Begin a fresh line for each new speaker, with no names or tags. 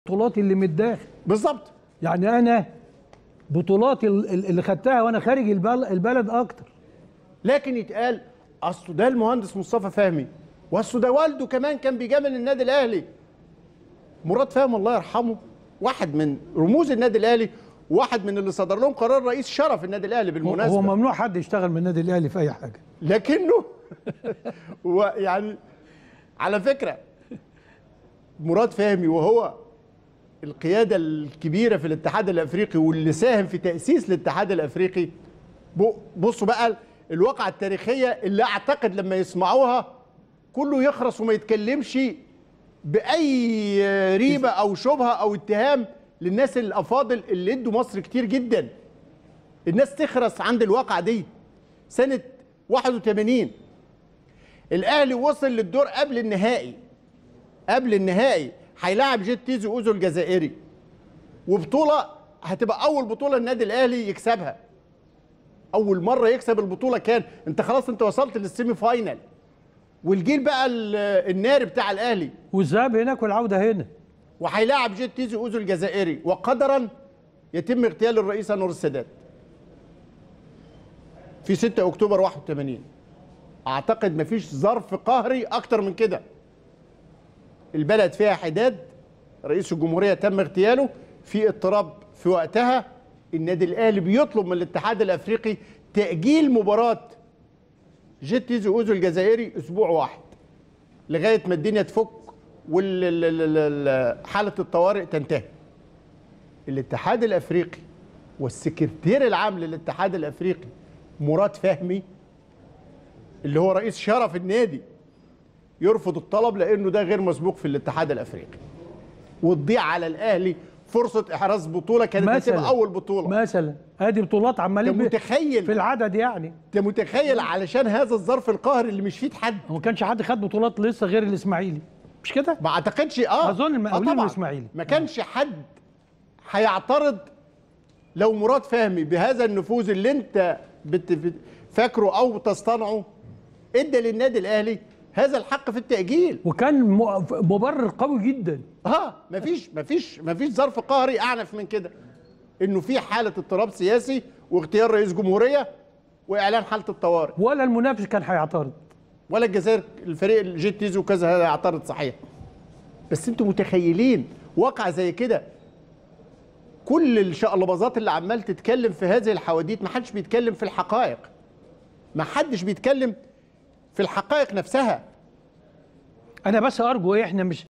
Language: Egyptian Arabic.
البطولات اللي من الداخل
بالظبط
يعني انا بطولاتي ال- ال- اللي خدتها وانا خارج البل- البلد اكتر
لكن يتقال اصله ده المهندس مصطفى فهمي واصله ده والده كمان كان بيجامل النادي الاهلي مراد فهمي الله يرحمه واحد من رموز النادي الاهلي واحد من اللي صدر لهم قرار رئيس شرف النادي الاهلي
هو-
بالمناسبه
هو ممنوع حد يشتغل من النادي الاهلي في اي حاجه
لكنه هو يعني على فكره مراد فهمي وهو القياده الكبيره في الاتحاد الافريقي واللي ساهم في تاسيس الاتحاد الافريقي ب- بصوا بقى الواقعه التاريخيه اللي اعتقد لما يسمعوها كله يخرس وما يتكلمش باي ريبه او شبهه او اتهام للناس الافاضل اللي ادوا مصر كتير جدا الناس تخرس عند الواقعه دي سنه 81 الاهلي وصل للدور قبل النهائي قبل النهائي هيلاعب جيت تيزي اوزو الجزائري وبطوله هتبقى اول بطوله النادي الاهلي يكسبها اول مره يكسب البطوله كان انت خلاص انت وصلت للسيمي فاينل والجيل بقى ال- الناري بتاع الاهلي
والذهاب هناك والعوده هنا
وهيلاعب جيت تيزي اوزو الجزائري وقدرا يتم اغتيال الرئيس انور السادات في 6 اكتوبر 81 اعتقد مفيش ظرف قهري اكتر من كده البلد فيها حداد رئيس الجمهوريه تم اغتياله في اضطراب في وقتها النادي الاهلي بيطلب من الاتحاد الافريقي تاجيل مباراه جيت تيزي اوزو الجزائري اسبوع واحد لغايه ما الدنيا تفك وحاله الطوارئ تنتهي الاتحاد الافريقي والسكرتير العام للاتحاد الافريقي مراد فهمي اللي هو رئيس شرف النادي يرفض الطلب لانه ده غير مسبوق في الاتحاد الافريقي وتضيع على الاهلي فرصه احراز بطوله كانت هتبقى اول بطوله
مثلا ادي بطولات عمالين
انت
بي-
متخيل
في العدد يعني
انت متخيل علشان هذا الظرف القهري اللي مش فيه حد
هو ما كانش حد خد بطولات لسه غير الاسماعيلي مش كده
ما اعتقدش اه
أظن المقاولين
طبعاً.
والإسماعيلي.
ما كانش حد هيعترض لو مراد فهمي بهذا النفوذ اللي انت بت... بت- فاكره او تصطنعه ادى للنادي الاهلي هذا الحق في التاجيل
وكان م- مبرر قوي جدا
اه مفيش مفيش مفيش ظرف قهري اعنف من كده انه في حاله اضطراب سياسي واغتيال رئيس جمهوريه واعلان حاله الطوارئ
ولا المنافس كان هيعترض
ولا الجزائر الفريق الجيت تيزو وكذا هذا يعترض صحيح بس انتوا متخيلين واقع زي كده كل الشقلباظات اللي عمال تتكلم في هذه الحواديت ما حدش بيتكلم في الحقائق ما حدش بيتكلم في الحقائق نفسها
انا بس ارجو ايه احنا مش